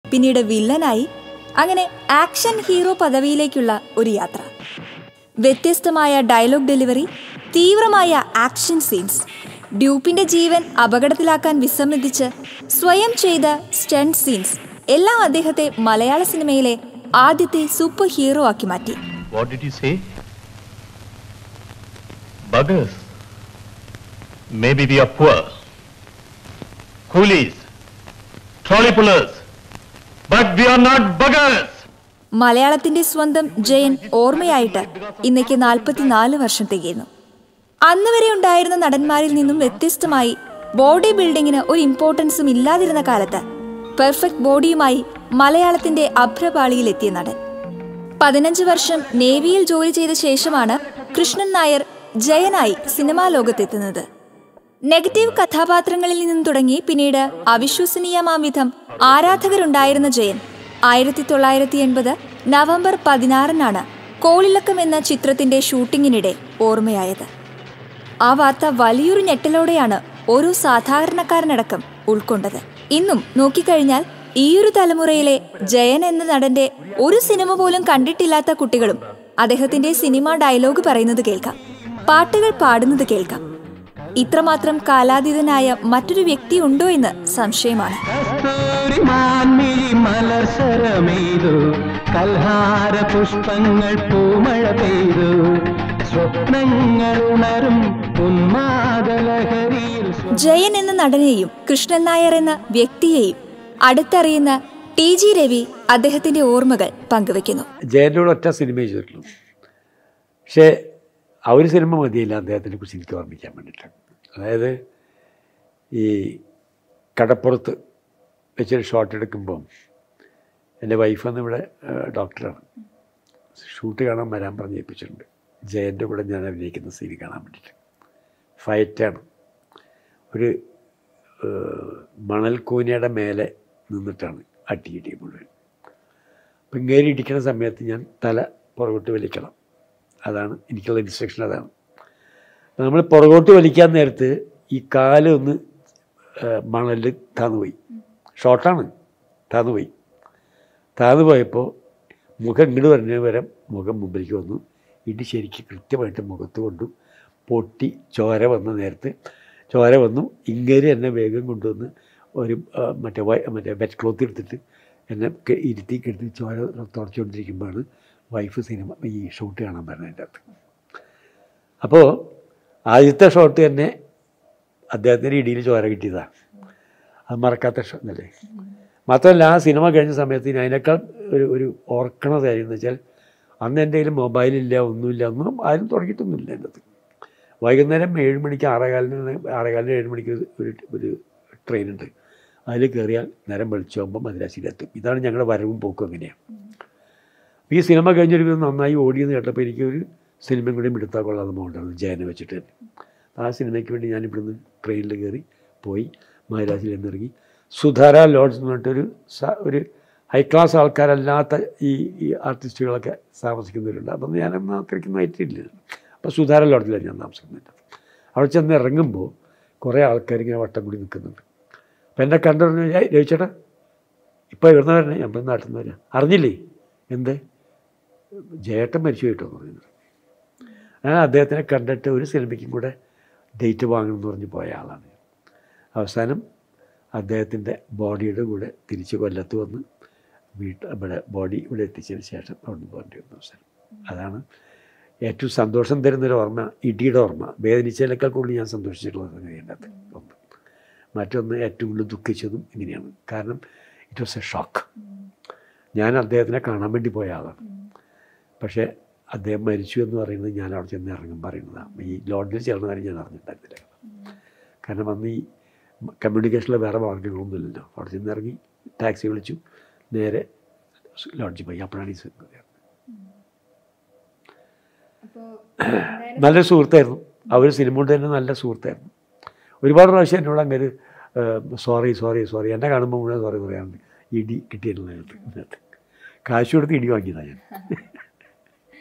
പിന്നീട് വില്ലനായി അങ്ങനെ action hero പദവിയിലേക്കുള്ള ഒരു യാത്ര വ്യത്യസ്തമായ ഡയലോഗ് ഡെലിവറി തീവ്രമായ ആക്ഷൻ സീൻസ് ഡ്യൂപ്പിന്റെ ജീവൻ അപകടത്തിലാക്കാൻ വിസമ്മതിച്ച് സ്വയം ചെയ്ത സ്റ്റണ്ട് സീൻസ് എല്ലാം അദ്ദേഹത്തെ മലയാള സിനിമയിലെ ആദ്യത്തെ സൂപ്പർ ഹീറോ ആക്കി മാറ്റി What did you say? Buggers. Maybe we are poor. Coolies. Trolley pullers. But we are not buggers. മലയാളത്തിന്റെ സ്വന്തം ജയൻ ഓർമ്മയായിട്ട് ഇന്നേക്ക് നാൽപ്പത്തിനാല് വർഷം തികയുന്നു അന്ന് വരെ ഉണ്ടായിരുന്ന നടന്മാരിൽ നിന്നും വ്യത്യസ്തമായി ബോഡി ബിൽഡിങ്ങിന് ഒരു ഇമ്പോർട്ടൻസും ഇല്ലാതിരുന്ന കാലത്ത് പെർഫെക്റ്റ് ബോഡിയുമായി മലയാളത്തിന്റെ അഭ്രപാളിയിലെത്തിയ നടൻ പതിനഞ്ച് വർഷം നേവിയിൽ ജോലി ചെയ്ത ശേഷമാണ് കൃഷ്ണൻ നായർ ജയനായി സിനിമാ ലോകത്തെത്തുന്നത് നെഗറ്റീവ് കഥാപാത്രങ്ങളിൽ നിന്നും തുടങ്ങി പിന്നീട് അവിശ്വസനീയമാം വിധം ആരാധകരുണ്ടായിരുന്ന ജയൻ ആയിരത്തി തൊള്ളായിരത്തി എൺപത് നവംബർ പതിനാറിനാണ് കോളിളക്കം എന്ന ചിത്രത്തിന്റെ ഷൂട്ടിങ്ങിനിടെ ഓർമ്മയായത് ആ വാർത്ത വലിയൊരു ഞെട്ടലോടെയാണ് ഓരോ സാധാരണക്കാരനടക്കം ഉൾക്കൊണ്ടത് ഇന്നും നോക്കിക്കഴിഞ്ഞാൽ ഈയൊരു തലമുറയിലെ ജയൻ എന്ന നടന്റെ ഒരു സിനിമ പോലും കണ്ടിട്ടില്ലാത്ത കുട്ടികളും അദ്ദേഹത്തിന്റെ സിനിമ ഡയലോഗ് പറയുന്നത് കേൾക്കാം പാട്ടുകൾ പാടുന്നത് കേൾക്കാം ഇത്രമാത്രം കാലാതീതനായ മറ്റൊരു വ്യക്തി ഉണ്ടോ എന്ന് സംശയമാണ് കസ്തൂരി മാൻമിഴി മലർസരമെയ്തു കൽഹാര പുഷ്പങ്ങൾ പൂമഴ പെയ്തു സ്വപ്നങ്ങൾ ഉണരും ഉന്മാദലഹരിയിൽ ജയൻ എന്ന നടനെയും കൃഷ്ണൻ നായർ എന്ന വ്യക്തിയെയും അടുത്തറിയുന്ന ടി ജി രവി അദ്ദേഹത്തിന്റെ ഓർമ്മകൾ പങ്കുവെക്കുന്നു ജയൻ്റെ കൂടെ ഒറ്റ സിനിമ ചെയ്തിട്ടുള്ളൂ പക്ഷേ ആ ഒരു സിനിമ മതിയില്ല അദ്ദേഹത്തിനെ കുറിച്ച് എനിക്ക് ഓർമ്മിക്കാൻ വേണ്ടിയിട്ട് അതായത് ഈ കടപ്പുറത്ത് വെച്ചൊരു ഷോട്ട് എടുക്കുമ്പോൾ എൻ്റെ വൈഫ് അന്ന് ഇവിടെ ഏഹ്, ഡോക്ടറാണ് ഷൂട്ട് കാണാൻ വരാൻ പറഞ്ഞ് ഏൽപ്പിച്ചിട്ടുണ്ട് ജയൻ്റെ കൂടെ ഞാൻ അഭിനയിക്കുന്ന സീൻ കാണാൻ വേണ്ടിയിട്ട് ഫൈറ്റാണ് ഒരു ഏഹ്, മണൽക്കൂനയുടെ മേലെ നിന്നിട്ടാണ് അടി ഇടി മുഴുവൻ അപ്പം ഇങ്ങേരി ഇടിക്കുന്ന സമയത്ത് ഞാൻ തല പുറകോട്ട് വലിക്കണം അതാണ് എനിക്കുള്ള ഇൻസ്ട്രക്ഷൻ അതാണ് അപ്പോൾ നമ്മൾ പുറകോട്ട് വലിക്കാൻ നേരത്ത് ഈ കാല് ഒന്ന് മണലിൽ താന്നുപോയി ഷോർട്ടാണ് താന്നുപോയി താന്നു പോയപ്പോൾ മുഖം ഇങ്ങോട്ട് വരുന്ന വരെ മുഖം മുമ്പിലേക്ക് വന്നു ഇടി ശരിക്ക് കൃത്യമായിട്ട് മുഖത്ത് കൊണ്ടു പൊട്ടി ചോര വന്ന നേരത്ത് ചോര വന്നു ഇങ്ങേരി എന്നെ വേഗം കൊണ്ടുവന്ന് ഒരു ആ, മറ്റേ വൈ മറ്റേ വെറ്റ് ക്ലോത്ത് എടുത്തിട്ട് എന്നെ ക- ഇരുത്തി കിടത്തി ചോര തുടച്ചുകൊണ്ടിരിക്കുമ്പോഴാണ് വൈഫ് സിനിമ ഈ ഷൂട്ട് കാണാൻ പറഞ്ഞത് അതിൻ്റെ അകത്ത് അപ്പോൾ ആദ്യത്തെ ഷോട്ട് തന്നെ അദ്ദേഹത്തിൻ്റെ ഇടിയിൽ ചോര കിട്ടിയതാണ് അത് മറക്കാത്ത ഷോ അല്ലേ മാത്രമല്ല ആ സിനിമ കഴിഞ്ഞ സമയത്ത് ഇനി അതിനേക്കാൾ ഒരു ഒരു ഓർക്കണ കാര്യം എന്ന് വെച്ചാൽ അന്ന് എൻ്റെ കയ്യിൽ മൊബൈലില്ല ഒന്നുമില്ല ഒന്നും ആരും തുടങ്ങിയിട്ടൊന്നുമില്ല എൻ്റെ അത് വൈകുന്നേരം ഏഴ് മണിക്ക് ആറേകാലിന് ആറേകാലിന് ഏഴ് മണിക്ക് ഒരു ഒരു ട്രെയിൻ ഉണ്ട് അതിൽ കയറിയാൽ നേരം വെളിച്ചാകുമ്പോൾ മദ്രാസിയിലെത്തും ഇതാണ് ഞങ്ങളുടെ വരവും പോക്കും അങ്ങനെയാണ് അപ്പോൾ ഈ സിനിമ കഴിഞ്ഞൊരു വിധം നന്നായി ഓടിയെന്ന് കേട്ടപ്പോൾ എനിക്കൊരു സിനിമയും കൂടി എടുത്താൽ കൊള്ളാതെ മോണ്ടാണ് ജയനെ വെച്ചിട്ട് തന്നെ ആ സിനിമയ്ക്ക് വേണ്ടി ഞാൻ ഇവിടുന്ന് ട്രെയിനിൽ കയറി പോയി മഹാരാജിൽ നിന്നിറങ്ങി സുധാര ലോഡ്ജ് എന്ന് പറഞ്ഞിട്ടൊരു സ- ഒരു ഹൈ ക്ലാസ് ആൾക്കാരല്ലാത്ത ഈ ഈ ആർട്ടിസ്റ്റുകളൊക്കെ താമസിക്കുന്നവരുണ്ട് അതൊന്നും ഞാൻ അത്രയ്ക്കൊന്നായിട്ടില്ല അപ്പോൾ സുധാര ലോഡ്ജിലാണ് ഞാൻ താമസിക്കുന്നത് അവിടെ ചെന്ന് ഇറങ്ങുമ്പോൾ കുറേ ആൾക്കാർ ഇങ്ങനെ വട്ടം കൂടി നിൽക്കുന്നുണ്ട് അപ്പോൾ എന്നെ കണ്ടു പറഞ്ഞു "ഏയ് രവിച്ചേട്ടാ ഇപ്പോൾ എവിടുന്ന വരണേ ഞാൻ ഇപ്പം നാട്ടിൽ നിന്ന് വരാം അറിഞ്ഞില്ലേ എന്ത് ജയേട്ടൻ മരിച്ചു കേട്ടോ എന്ന് പറയുന്നത് ഞാൻ അദ്ദേഹത്തിനെ കണ്ടിട്ട് ഒരു സിനിമയ്ക്കും കൂടെ ഡേറ്റ് വാങ്ങണമെന്ന് പറഞ്ഞ് പോയ ആളാണ് ഞാൻ. അവസാനം അദ്ദേഹത്തിൻ്റെ ബോഡിയുടെ കൂടെ തിരിച്ച് കൊല്ലത്ത് വന്ന് വീട്ട് ഇവിടെ ബോഡി ഇവിടെ എത്തിച്ചതിന് ശേഷം അവിടുന്ന് പോകേണ്ടി വന്ന അവസരം അതാണ് ഏറ്റവും സന്തോഷം തരുന്നൊരു ഓർമ്മ ഇടിയുടെ ഓർമ്മ വേദനിച്ചതിനേക്കാൾ കൂടുതൽ ഞാൻ സന്തോഷിച്ചിട്ടുള്ള സംഗതിയുടെ അകത്ത് ഒന്ന് മറ്റൊന്ന് ഏറ്റവും കൂടുതൽ ദുഃഖിച്ചതും ഇങ്ങനെയാണ് കാരണം ഇറ്റ് വാസ് എ ഷോക്ക് ഞാൻ അദ്ദേഹത്തിനെ കാണാൻ വേണ്ടി പോയ ആളാണ് പക്ഷേ അദ്ദേഹം മരിച്ചു എന്ന് പറയുന്നത് ഞാൻ അവിടെ ചെന്ന് ഇറങ്ങും പറയുന്നതാണ് ഈ ലോഡ്ജിൽ ചേർന്ന കാര്യം ഞാൻ അറിഞ്ഞിട്ടുണ്ടായിരുന്നില്ല കാരണം അന്ന് ഈ കമ്മ്യൂണിക്കേഷനിൽ വേറെ മാർഗ്ഗങ്ങളൊന്നുമില്ലല്ലോ അവിടെ ചെന്ന് ഇറങ്ങി ടാക്സി വിളിച്ചു നേരെ ലോഡ്ജിൽ പോയി അപ്പോഴാണ് ഈ സംഗതി അറിഞ്ഞത്. നല്ലൊരു സുഹൃത്തായിരുന്നു അവർ സിനിമ കൊണ്ട് തന്നെ നല്ല സുഹൃത്തായിരുന്നു ഒരുപാട് പ്രാവശ്യം എന്നോട് അങ്ങനെ സോറി സോറി സോറി എന്നെ കാണുമ്പോൾ മുഴുവൻ സോറി പറയാറുണ്ട് ഇടി കിട്ടിയിരുന്നതിനകത്ത് ഇതിനകത്ത് കാശ് കൊടുത്ത് ഇടി വാങ്ങിയതാണ് ഞാൻ